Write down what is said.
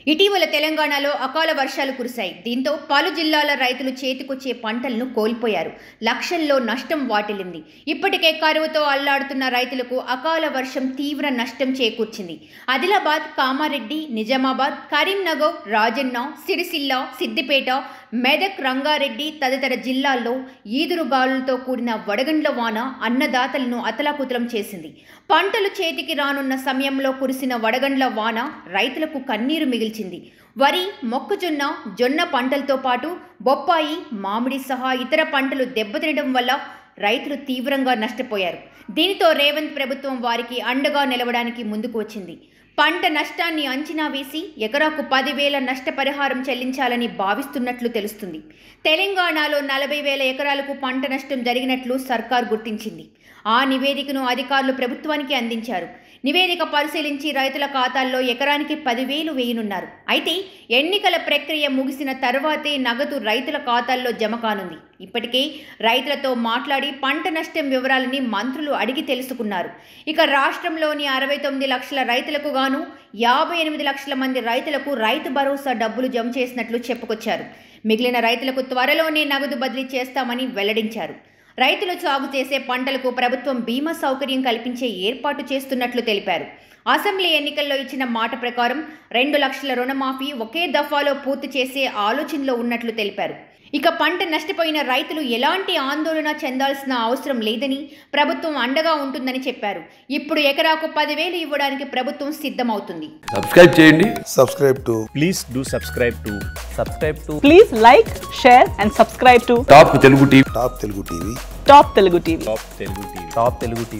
ఇటీవల తెలంగాణలో అకాల వర్షాలు కురిశాయి దీంతో పలు జిల్లాల రైతులు చేతికొచ్చే పంటలను కోల్పోయారు లక్షల్లో నష్టం వాటిల్లింది ఇప్పటికే కరువుతో అల్లాడుతున్న రైతులకు అకాల వర్షం తీవ్ర నష్టం చేకూర్చింది ఆదిలాబాద్ కామారెడ్డి నిజామాబాద్ కరీంనగర్ రాజన్న సిరిసిల్ల సిద్దిపేట మెదక్ రంగారెడ్డి తదితర జిల్లాల్లో ఈదురుగాలులతో కూడిన వడగండ్ల వాన అన్నదాతలను అతలాకుతలం చేసింది పంటలు చేతికి రానున్న సమయంలో కురిసిన వడగండ్ల వాన రైతులకు కన్నీరు మిగిల్చింది వరి మొక్కజొన్న జొన్న పంటలతో పాటు బొప్పాయి మామిడి సహా ఇతర పంటలు దెబ్బతినడం వల్ల రైతులు తీవ్రంగా నష్టపోయారు దీనితో రేవంత్ ప్రభుత్వం వారికి అండగా నిలవడానికి ముందుకు వచ్చింది పంట నష్టాన్ని అంచనా వేసి ఎకరాకు పదివేల నష్టపరిహారం చెల్లించాలని భావిస్తున్నట్లు తెలుస్తుంది తెలంగాణలో నలభై వేల ఎకరాలకు పంట నష్టం జరిగినట్లు సర్కార్ గుర్తించింది ఆ నివేదికను అధికారులు ప్రభుత్వానికి అందించారు నివేదిక పరిశీలించి రైతుల ఖాతాల్లో ఎకరానికి పదివేలు వేయనున్నారు అయితే ఎన్నికల ప్రక్రియ ముగిసిన తర్వాతే నగదు రైతుల ఖాతాల్లో జమ కానుంది ఇప్పటికే రైతులతో మాట్లాడి పంట నష్టం వివరాలని మంత్రులు అడిగి తెలుసుకున్నారు ఇక రాష్ట్రంలోని అరవై తొమ్మిది లక్షల రైతులకు గాను యాభై ఎనిమిది లక్షల మంది రైతులకు రైతు భరోసా డబ్బులు జమ చేసినట్లు చెప్పుకొచ్చారు మిగిలిన రైతులకు త్వరలోనే నగదు బదిలీ చేస్తామని వెల్లడించారు రైతులు సాగు చేసే పంటలకు ప్రభుత్వం బీమా సౌకర్యం కల్పించే ఏర్పాటు చేస్తున్నట్లు తెలిపారు అసెంబ్లీ ఎన్నికల్లో ఇచ్చిన మాట ప్రకారం రెండు లక్షల రుణమాఫీ ఒకే దఫాలో పూర్తి చేసే ఆలోచనలో ఉన్నట్లు తెలిపారు ఇక పంట నష్టపోయిన రైతులు ఎలాంటి ఆందోళన చెందాల్సిన అవసరం లేదని ప్రభుత్వం అండగా ఉంటుందని చెప్పారు ఇప్పుడు ఎకరాకు పదివేలు ఇవ్వడానికి ప్రభుత్వం సిద్ధమవుతుంది సబ్స్క్రైబ్ చేయండి subscribe to please do subscribe to subscribe to Please like, share, and subscribe to top Telugu TV Top Telugu TV. Top Telugu TV. top telugu tv Top Telugu TV.